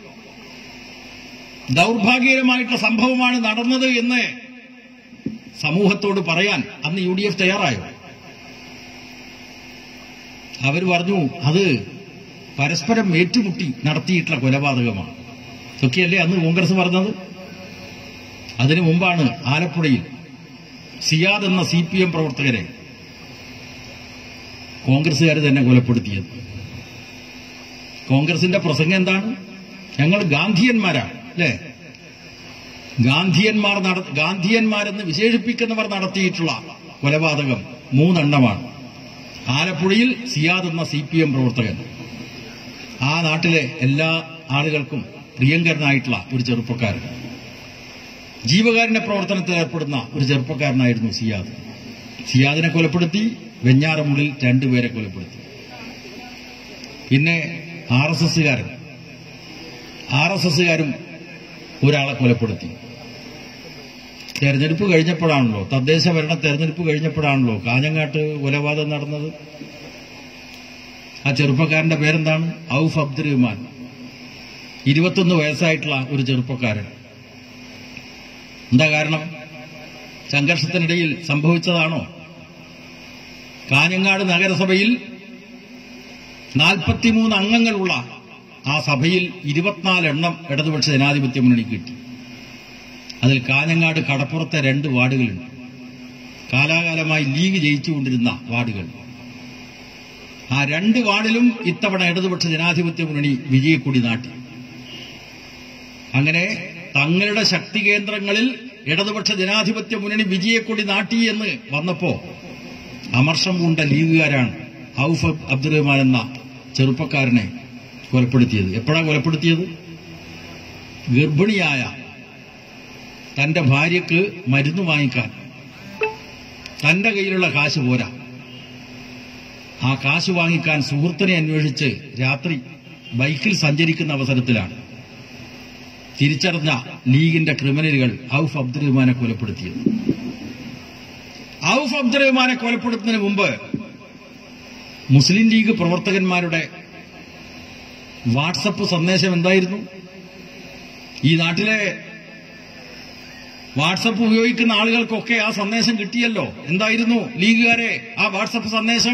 ദൗർഭാഗ്യകരമായിട്ടുള്ള സംഭവമാണ് നടന്നത് എന്ന് സമൂഹത്തോട് പറയാൻ അന്ന് യു ഡി എഫ് തയ്യാറായോ അവർ പറഞ്ഞു അത് പരസ്പരം ഏറ്റുമുട്ടി നടത്തിയിട്ടുള്ള കൊലപാതകമാണ് ഇതൊക്കെയല്ലേ അന്ന് കോൺഗ്രസ് പറഞ്ഞത് അതിനു മുമ്പാണ് ആലപ്പുഴയിൽ സിയാദ് എന്ന സി പി എം പ്രവർത്തകരെ കോൺഗ്രസുകാർ തന്നെ കൊലപ്പെടുത്തിയത് കോൺഗ്രസിന്റെ പ്രസംഗം എന്താണ് ഞങ്ങൾ ഗാന്ധിയന്മാരാണ് അല്ലേ ഗാന്ധിയന്മാർ നട ഗാന്ധിയന്മാരെന്ന് വിശേഷിപ്പിക്കുന്നവർ നടത്തിയിട്ടുള്ള കൊലപാതകം മൂന്നെണ്ണമാണ് ആലപ്പുഴയിൽ സിയാദ് എന്ന സി പി എം പ്രവർത്തകൻ ആ നാട്ടിലെ എല്ലാ ആളുകൾക്കും പ്രിയങ്കരനായിട്ടുള്ള ഒരു ചെറുപ്പക്കാരൻ ജീവകാരുണ്യ പ്രവർത്തനത്തിൽ ഏർപ്പെടുന്ന ഒരു ചെറുപ്പക്കാരനായിരുന്നു സിയാദ് സിയാദിനെ കൊലപ്പെടുത്തി വെഞ്ഞാറമുള്ളിൽ രണ്ടുപേരെ കൊലപ്പെടുത്തി പിന്നെ ആർ എസ് എസുകാരൻ ആർ എസ് എസുകാരും ഒരാളെ കൊലപ്പെടുത്തി തെരഞ്ഞെടുപ്പ് കഴിഞ്ഞപ്പോഴാണല്ലോ തദ്ദേശ ഭരണ തെരഞ്ഞെടുപ്പ് കഴിഞ്ഞപ്പോഴാണല്ലോ കാഞ്ഞങ്ങാട്ട് കൊലപാതകം നടന്നത് ആ ചെറുപ്പക്കാരന്റെ പേരെന്താണ് ഔഫ് അബ്ദുറഹ്മാൻ ഇരുപത്തൊന്ന് വയസ്സായിട്ടുള്ള ഒരു ചെറുപ്പക്കാരൻ എന്താ കാരണം സംഘർഷത്തിനിടയിൽ സംഭവിച്ചതാണോ കാഞ്ഞങ്ങാട് നഗരസഭയിൽ നാൽപ്പത്തിമൂന്ന് അംഗങ്ങളുള്ള ആ സഭയിൽ ഇരുപത്തിനാല് എണ്ണം ഇടതുപക്ഷ ജനാധിപത്യ മുന്നണി കിട്ടി അതിൽ കാഞ്ഞങ്ങാട് കടപ്പുറത്തെ രണ്ട് വാർഡുകളുണ്ട് കാലാകാലമായി ലീഗ് ജയിച്ചുകൊണ്ടിരുന്ന വാർഡുകൾ ആ രണ്ട് വാർഡിലും ഇത്തവണ ഇടതുപക്ഷ ജനാധിപത്യ മുന്നണി വിജയക്കൊടി നാട്ടി അങ്ങനെ തങ്ങളുടെ ശക്തി കേന്ദ്രങ്ങളിൽ ഇടതുപക്ഷ ജനാധിപത്യ മുന്നണി വിജയക്കൊടി നാട്ടി എന്ന് വന്നപ്പോ അമർഷം പൂണ്ട ലീഗുകാരാണ് ഔഫ് അബ്ദുറഹ്മാൻ എന്ന ചെറുപ്പക്കാരനെ കൊലപ്പെടുത്തിയത് എപ്പോഴാണ് കൊലപ്പെടുത്തിയത് ഗർഭിണിയായ തന്റെ ഭാര്യക്ക് മരുന്ന് വാങ്ങിക്കാൻ തന്റെ കയ്യിലുള്ള കാശ് പോരാ ആ കാശ് വാങ്ങിക്കാൻ സുഹൃത്തിനെ അന്വേഷിച്ച് രാത്രി ബൈക്കിൽ സഞ്ചരിക്കുന്ന അവസരത്തിലാണ് തിരിച്ചറിഞ്ഞ ലീഗിന്റെ ക്രിമിനലുകൾ ഔഫ് അബ്ദുറഹ്മാനെ കൊലപ്പെടുത്തിയത് ഔഫ് അബ്ദുറഹ്മാനെ കൊലപ്പെടുത്തുന്നതിന് മുമ്പ് മുസ്ലിം ലീഗ് പ്രവർത്തകന്മാരുടെ വാട്സപ്പ് സന്ദേശം എന്തായിരുന്നു ഈ നാട്ടിലെ വാട്സപ്പ് ഉപയോഗിക്കുന്ന ആളുകൾക്കൊക്കെ ആ സന്ദേശം കിട്ടിയല്ലോ എന്തായിരുന്നു ലീഗുകാരെ ആ വാട്സപ്പ് സന്ദേശം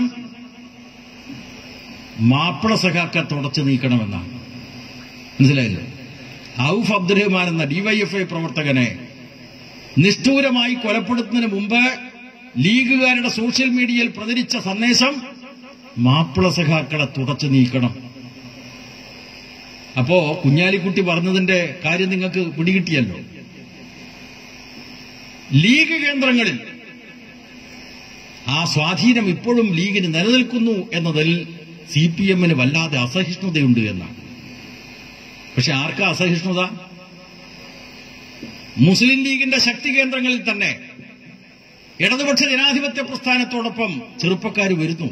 മാപ്പിള സഖാക്ക തുടച്ചു നീക്കണമെന്നാണ് മനസ്സിലായില്ലേ ഔഫ് അബ്ദുറഹ്മാൻ എന്ന ഡിവൈഎഫ്ഐ പ്രവർത്തകനെ നിഷ്ഠൂരമായി കൊലപ്പെടുത്തുന്നതിന് മുമ്പ് ലീഗുകാരുടെ സോഷ്യൽ മീഡിയയിൽ പ്രചരിച്ച സന്ദേശം മാപ്പിള സഖാക്കളെ തുടച്ചു നീക്കണം അപ്പോ കുഞ്ഞാലിക്കുട്ടി പറഞ്ഞതിന്റെ കാര്യം നിങ്ങൾക്ക് പിടികിട്ടിയല്ലോ ലീഗ് കേന്ദ്രങ്ങളിൽ ആ സ്വാധീനം ഇപ്പോഴും ലീഗിന് നിലനിൽക്കുന്നു എന്നതിൽ സി പി എമ്മിന് വല്ലാതെ അസഹിഷ്ണുതയുണ്ട് എന്നാണ് പക്ഷെ ആർക്കാ അസഹിഷ്ണുത മുസ്ലിം ലീഗിന്റെ ശക്തി കേന്ദ്രങ്ങളിൽ തന്നെ ഇടതുപക്ഷ ജനാധിപത്യ പ്രസ്ഥാനത്തോടൊപ്പം ചെറുപ്പക്കാർ വരുന്നു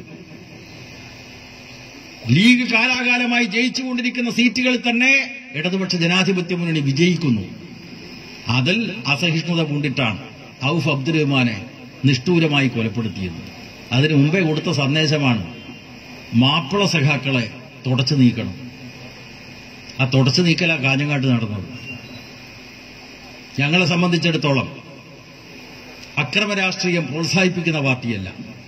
ലീഗ് കാലാകാലമായി ജയിച്ചുകൊണ്ടിരിക്കുന്ന സീറ്റുകളിൽ തന്നെ ഇടതുപക്ഷ ജനാധിപത്യ മുന്നണി വിജയിക്കുന്നു അതിൽ അസഹിഷ്ണുത പൂണ്ടിട്ടാണ് ഔഫ് അബ്ദുറഹ്മാനെ നിഷ്ഠൂരമായി കൊലപ്പെടുത്തിയത് അതിനു മുമ്പേ കൊടുത്ത സന്ദേശമാണ് മാപ്പിള സഖാക്കളെ തുടച്ചു നീക്കണം ആ തുടച്ചു നീക്കലാ കാഞ്ഞങ്ങാട്ട് നടന്നത് ഞങ്ങളെ സംബന്ധിച്ചിടത്തോളം അക്രമ രാഷ്ട്രീയം പ്രോത്സാഹിപ്പിക്കുന്ന പാർട്ടിയല്ല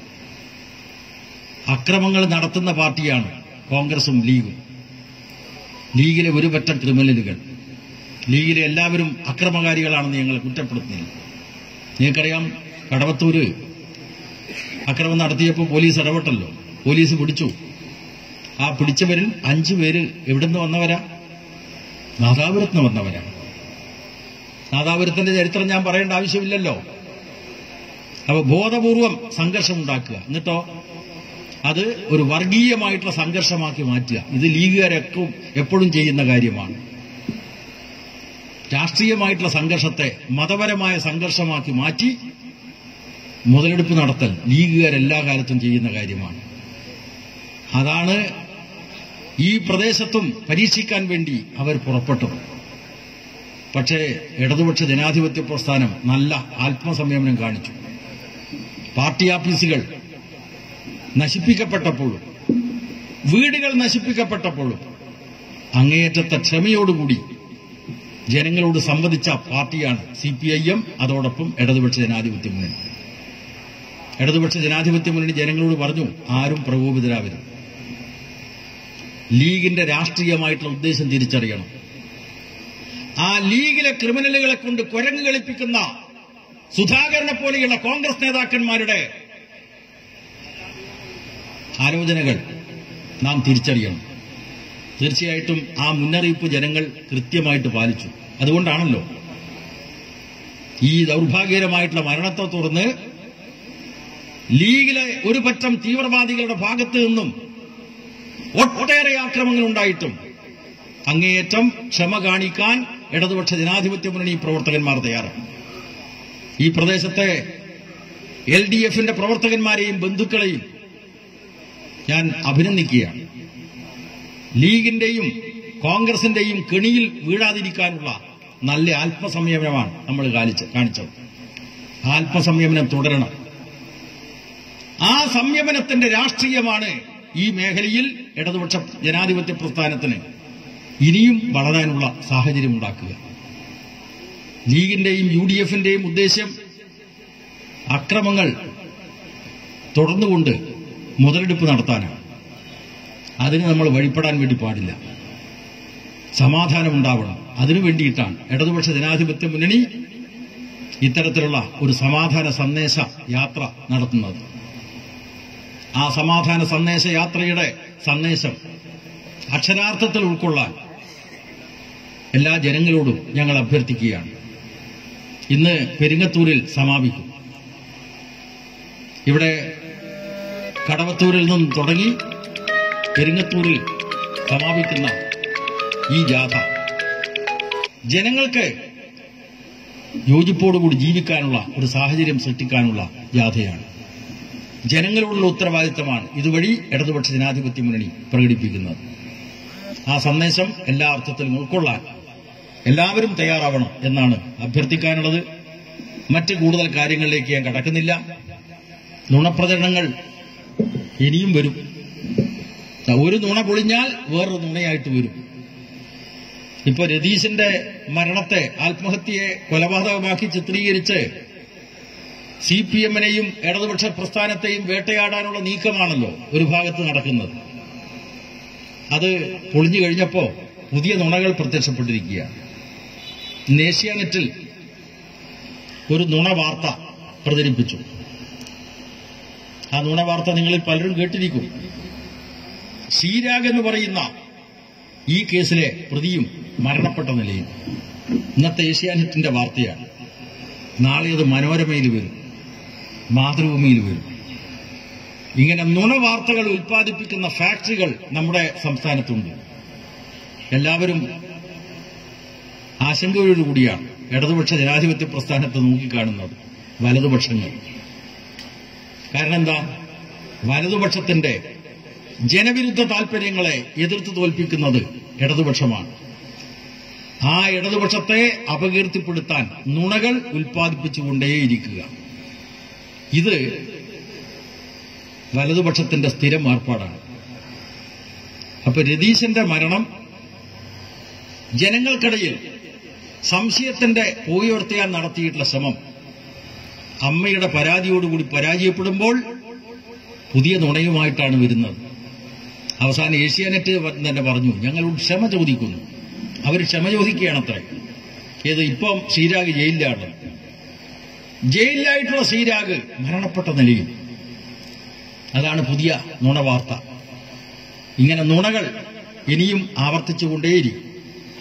അക്രമങ്ങൾ നടത്തുന്ന പാർട്ടിയാണ് കോൺഗ്രസും ലീഗും ലീഗിലെ ഒരു പറ്റം ക്രിമിനലുകൾ ലീഗിലെ എല്ലാവരും അക്രമകാരികളാണെന്ന് ഞങ്ങൾ കുറ്റപ്പെടുത്തുന്നില്ല നിങ്ങൾക്കറിയാം കടവത്തൂര് അക്രമം നടത്തിയപ്പോൾ പോലീസ് ഇടപെട്ടല്ലോ പോലീസ് പിടിച്ചു ആ പിടിച്ചവരിൽ അഞ്ചു പേര് എവിടുന്ന് വന്നവരാ നാദാപുരത്ത് നിന്ന് വന്നവരാണ് നാദാപുരത്തിന്റെ ചരിത്രം ഞാൻ പറയേണ്ട ആവശ്യമില്ലല്ലോ അപ്പൊ ബോധപൂർവം സംഘർഷം ഉണ്ടാക്കുക എന്നിട്ടോ അത് ഒരു വർഗീയമായിട്ടുള്ള സംഘർഷമാക്കി മാറ്റുക ഇത് ലീഗുകാരൊക്കെ എപ്പോഴും ചെയ്യുന്ന കാര്യമാണ് രാഷ്ട്രീയമായിട്ടുള്ള സംഘർഷത്തെ മതപരമായ സംഘർഷമാക്കി മാറ്റി മുതലെടുപ്പ് നടത്തൽ ലീഗുകാർ എല്ലാ കാലത്തും ചെയ്യുന്ന കാര്യമാണ് അതാണ് ഈ പ്രദേശത്തും പരീക്ഷിക്കാൻ വേണ്ടി അവർ പുറപ്പെട്ടത് പക്ഷേ ഇടതുപക്ഷ ജനാധിപത്യ പ്രസ്ഥാനം നല്ല ആത്മസംയമനം കാണിച്ചു പാർട്ടി ഓഫീസുകൾ നശിപ്പിക്കപ്പെട്ടപ്പോഴും വീടുകൾ നശിപ്പിക്കപ്പെട്ടപ്പോഴും അങ്ങേയറ്റത്തെ ക്ഷമയോടുകൂടി ജനങ്ങളോട് സംവദിച്ച പാർട്ടിയാണ് സി പി ഐ എം അതോടൊപ്പം ഇടതുപക്ഷ ജനാധിപത്യ മുന്നണി ഇടതുപക്ഷ ജനാധിപത്യ മുന്നണി ജനങ്ങളോട് പറഞ്ഞു ആരും പ്രകോപിതരാവരുത് ലീഗിന്റെ രാഷ്ട്രീയമായിട്ടുള്ള ഉദ്ദേശം തിരിച്ചറിയണം ആ ലീഗിലെ ക്രിമിനലുകളെ കൊണ്ട് കുരങ്ങ് കളിപ്പിക്കുന്ന സുധാകരനെ പോലെയുള്ള കോൺഗ്രസ് നേതാക്കന്മാരുടെ ആലോചനകൾ നാം തിരിച്ചറിയണം തീർച്ചയായിട്ടും ആ മുന്നറിയിപ്പ് ജനങ്ങൾ കൃത്യമായിട്ട് പാലിച്ചു അതുകൊണ്ടാണല്ലോ ഈ ദൗർഭാഗ്യകരമായിട്ടുള്ള മരണത്തെ തുടർന്ന് ലീഗിലെ ഒരു പറ്റം തീവ്രവാദികളുടെ ഭാഗത്ത് നിന്നും ഒട്ടേറെ ആക്രമണങ്ങൾ ഉണ്ടായിട്ടും അങ്ങേയറ്റം ക്ഷമ കാണിക്കാൻ ഇടതുപക്ഷ ജനാധിപത്യ മുന്നണി പ്രവർത്തകന്മാർ തയ്യാറാണ് ഈ പ്രദേശത്തെ എൽ ഡി എഫിന്റെ പ്രവർത്തകന്മാരെയും ബന്ധുക്കളെയും ഞാൻ അഭിനന്ദിക്കുകയാണ് ലീഗിന്റെയും കോൺഗ്രസിന്റെയും കെണിയിൽ വീഴാതിരിക്കാനുള്ള നല്ല ആത്മസംയമനമാണ് നമ്മൾ കാണിച്ച- കാണിച്ചത് ആത്മസംയമനം തുടരണം ആ സംയമനത്തിന്റെ രാഷ്ട്രീയമാണ് ഈ മേഖലയിൽ ഇടതുപക്ഷ ജനാധിപത്യ പ്രസ്ഥാനത്തിന് ഇനിയും വളരാനുള്ള സാഹചര്യം ഉണ്ടാക്കുക ലീഗിന്റെയും യു ഡി എഫിന്റെയും ഉദ്ദേശ്യം അക്രമങ്ങൾ തുടർന്നുകൊണ്ട് മുതലെടുപ്പ് നടത്താനാണ് അതിന് നമ്മൾ വഴിപ്പെടാൻ വേണ്ടി പാടില്ല സമാധാനം ഉണ്ടാവണം അതിനു വേണ്ടിയിട്ടാണ് ഇടതുപക്ഷ ജനാധിപത്യ മുന്നണി ഇത്തരത്തിലുള്ള ഒരു സമാധാന സന്ദേശ യാത്ര നടത്തുന്നത് ആ സമാധാന സന്ദേശ യാത്രയുടെ സന്ദേശം അക്ഷരാർത്ഥത്തിൽ ഉൾക്കൊള്ളാൻ എല്ലാ ജനങ്ങളോടും ഞങ്ങൾ അഭ്യർത്ഥിക്കുകയാണ് ഇന്ന് പെരിങ്ങത്തൂരിൽ സമാപിക്കും ഇവിടെ കടവത്തൂരിൽ നിന്നും തുടങ്ങി പെരിങ്ങത്തൂരിൽ സമാപിക്കുന്ന ഈ ജാഥ ജനങ്ങൾക്ക് യോജിപ്പോടുകൂടി ജീവിക്കാനുള്ള ഒരു സാഹചര്യം സൃഷ്ടിക്കാനുള്ള ജാഥയാണ് ജനങ്ങളോടുള്ള ഉത്തരവാദിത്തമാണ് ഇതുവഴി ഇടതുപക്ഷ ജനാധിപത്യ മുന്നണി പ്രകടിപ്പിക്കുന്നത് ആ സന്ദേശം എല്ലാ അർത്ഥത്തിലും ഉൾക്കൊള്ളാൻ എല്ലാവരും തയ്യാറാവണം എന്നാണ് അഭ്യർത്ഥിക്കാനുള്ളത് മറ്റ് കൂടുതൽ കാര്യങ്ങളിലേക്ക് ഞാൻ കടക്കുന്നില്ല നുണപ്രചരണങ്ങൾ ഇനിയും വരും ഒരു നുണ പൊളിഞ്ഞാൽ വേറൊരു നുണയായിട്ട് വരും ഇപ്പൊ രതീശന്റെ മരണത്തെ ആത്മഹത്യയെ കൊലപാതകമാക്കി ചിത്രീകരിച്ച് സി പി എമ്മിനെയും ഇടതുപക്ഷ പ്രസ്ഥാനത്തെയും വേട്ടയാടാനുള്ള നീക്കമാണല്ലോ ഒരു ഭാഗത്ത് നടക്കുന്നത് അത് പൊളിഞ്ഞു കഴിഞ്ഞപ്പോ പുതിയ നുണകൾ പ്രത്യക്ഷപ്പെട്ടിരിക്കുകയാണ് ഇന്ന് ഏഷ്യാനെറ്റിൽ ഒരു നുണ വാർത്ത പ്രചരിപ്പിച്ചു ആ നുണ വാർത്ത നിങ്ങളിൽ പലരും കേട്ടിരിക്കും ശ്രീരാഗ് എന്ന് പറയുന്ന ഈ കേസിലെ പ്രതിയും മരണപ്പെട്ട നിലയിൽ ഇന്നത്തെ ഏഷ്യാനെറ്റിന്റെ വാർത്തയാണ് നാളെ അത് മനോരമയിൽ വരും മാതൃഭൂമിയിൽ വരും ഇങ്ങനെ നുണ വാർത്തകൾ ഉൽപ്പാദിപ്പിക്കുന്ന ഫാക്ടറികൾ നമ്മുടെ സംസ്ഥാനത്തുണ്ട് എല്ലാവരും ആശങ്കയോടുകൂടിയാണ് ഇടതുപക്ഷ ജനാധിപത്യ പ്രസ്ഥാനത്തെ നോക്കിക്കാണുന്നത് വലതുപക്ഷങ്ങൾ കാരണം എന്താ വലതുപക്ഷത്തിന്റെ ജനവിരുദ്ധ താൽപര്യങ്ങളെ എതിർത്ത് തോൽപ്പിക്കുന്നത് ഇടതുപക്ഷമാണ് ആ ഇടതുപക്ഷത്തെ അപകീർത്തിപ്പെടുത്താൻ നുണകൾ ഉൽപ്പാദിപ്പിച്ചുകൊണ്ടേയിരിക്കുക ഇത് വലതുപക്ഷത്തിന്റെ സ്ഥിരം ഏർപ്പാടാണ് അപ്പൊ രതീശന്റെ മരണം ജനങ്ങൾക്കിടയിൽ സംശയത്തിന്റെ പോയുയർത്തിയാൻ നടത്തിയിട്ടുള്ള ശ്രമം അമ്മയുടെ പരാതിയോടുകൂടി പരാജയപ്പെടുമ്പോൾ പുതിയ നുണയുമായിട്ടാണ് വരുന്നത് അവസാനം ഏഷ്യാനെറ്റ് തന്നെ പറഞ്ഞു ഞങ്ങളോട് ക്ഷമ ചോദിക്കുന്നു അവർ ക്ഷമ ചോദിക്കുകയാണത്രേ ഏത് ഇപ്പം ശ്രീരാഗ് ജയിലിലാണ് ജയിലിലായിട്ടുള്ള ശ്രീരാഗ് മരണപ്പെട്ട നിലയിൽ അതാണ് പുതിയ നുണവാർത്ത ഇങ്ങനെ നുണകൾ ഇനിയും ആവർത്തിച്ചുകൊണ്ടേയിരിക്കും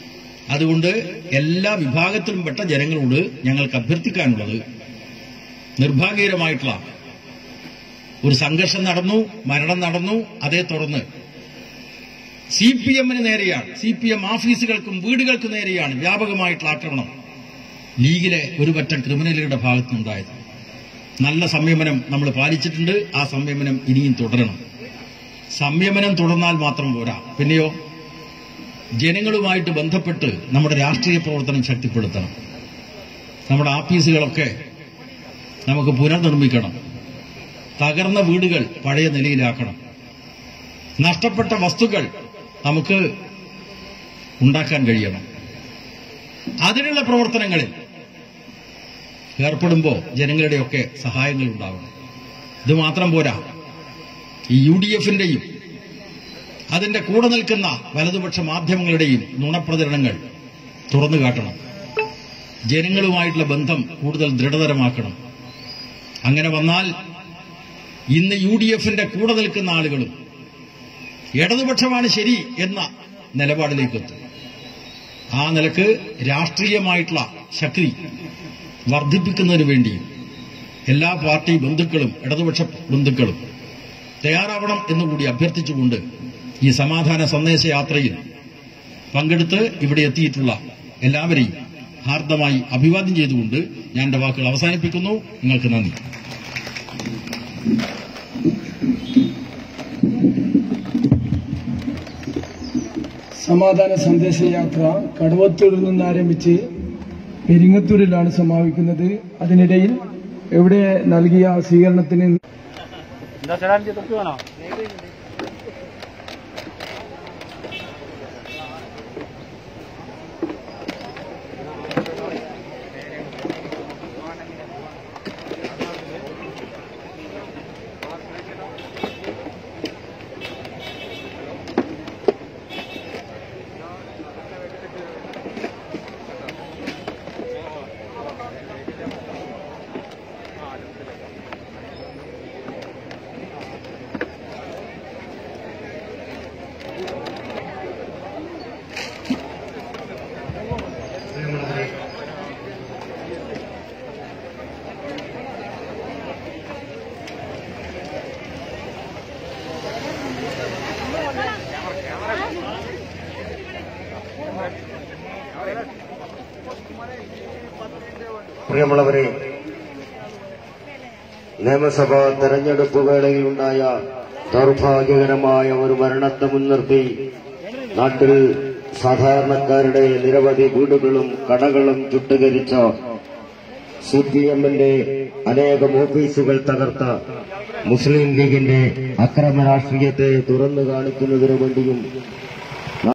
അതുകൊണ്ട് എല്ലാ വിഭാഗത്തിലും പെട്ട ജനങ്ങളോട് ഞങ്ങൾക്ക് അഭ്യർത്ഥിക്കാനുള്ളത് നിർഭാഗ്യകരമായിട്ടുള്ള ഒരു സംഘർഷം നടന്നു മരണം നടന്നു അതേ തുടർന്ന് സി പി എമ്മിന് നേരെയാണ് സി പി എം ഓഫീസുകൾക്കും വീടുകൾക്കും നേരെയാണ് വ്യാപകമായിട്ടുള്ള ആക്രമണം ലീഗിലെ ഒരു പറ്റം ക്രിമിനലുകളുടെ ഭാഗത്തുനിന്നുണ്ടായത് നല്ല സംയമനം നമ്മൾ പാലിച്ചിട്ടുണ്ട് ആ സംയമനം ഇനിയും തുടരണം സംയമനം തുടർന്നാൽ മാത്രം പോരാ പിന്നെയോ ജനങ്ങളുമായിട്ട് ബന്ധപ്പെട്ട് നമ്മുടെ രാഷ്ട്രീയ പ്രവർത്തനം ശക്തിപ്പെടുത്തണം നമ്മുടെ ആഫീസുകളൊക്കെ നമുക്ക് പുനർനിർമ്മിക്കണം തകർന്ന വീടുകൾ പഴയ നിലയിലാക്കണം നഷ്ടപ്പെട്ട വസ്തുക്കൾ നമുക്ക് ഉണ്ടാക്കാൻ കഴിയണം അതിനുള്ള പ്രവർത്തനങ്ങളിൽ ഏർപ്പെടുമ്പോൾ ജനങ്ങളുടെയൊക്കെ സഹായങ്ങൾ ഉണ്ടാവണം ഇത് മാത്രം പോരാ ഈ യു ഡി എഫിന്റെയും അതിന്റെ കൂടെ നിൽക്കുന്ന വലതുപക്ഷ മാധ്യമങ്ങളുടെയും നുണപ്രചരണങ്ങൾ തുറന്നു കാട്ടണം ജനങ്ങളുമായിട്ടുള്ള ബന്ധം കൂടുതൽ ദൃഢതരമാക്കണം അങ്ങനെ വന്നാൽ ഇന്ന് യു ഡി എഫിന്റെ കൂടെ നിൽക്കുന്ന ആളുകളും ഇടതുപക്ഷമാണ് ശരി എന്ന നിലപാടിലേക്ക് എത്തും ആ നിലക്ക് രാഷ്ട്രീയമായിട്ടുള്ള ശക്തി വർദ്ധിപ്പിക്കുന്നതിന് വേണ്ടിയും എല്ലാ പാർട്ടി ബന്ധുക്കളും ഇടതുപക്ഷ ബന്ധുക്കളും തയ്യാറാവണം എന്നുകൂടി അഭ്യർത്ഥിച്ചുകൊണ്ട് ഈ സമാധാന സന്ദേശയാത്രയിൽ പങ്കെടുത്ത് ഇവിടെ എത്തിയിട്ടുള്ള എല്ലാവരെയും ഹാർദമായി അഭിവാദ്യം ചെയ്തുകൊണ്ട് ഞാൻ എന്റെ വാക്കുകൾ അവസാനിപ്പിക്കുന്നു നിങ്ങൾക്ക് നന്ദി സമാധാന സന്ദേശയാത്ര കടവത്തൂരിൽ നിന്ന് ആരംഭിച്ച് പെരിങ്ങത്തൂരിലാണ് സമാപിക്കുന്നത് അതിനിടയിൽ എവിടെ നൽകിയ സ്വീകരണത്തിന് എന്താ ചേട്ടാ എനിക്ക് തൊപ്പി വേണോ പ്രിയമുള്ളവരെ നിയമസഭാ തെരഞ്ഞെടുപ്പ് വേളയിലുണ്ടായ ദൗർഭാഗ്യകരമായ ഒരു മരണത്തെ മുൻനിർത്തി നാട്ടിൽ സാധാരണക്കാരുടെ നിരവധി വീടുകളും കടകളും ചുട്ടുകരിച്ച സി പി എമ്മിന്റെ അനേകം ഓഫീസുകൾ തകർത്ത മുസ്ലിം ലീഗിന്റെ അക്രമ രാഷ്ട്രീയത്തെ തുറന്നു കാണിക്കുന്നതിനു വേണ്ടിയും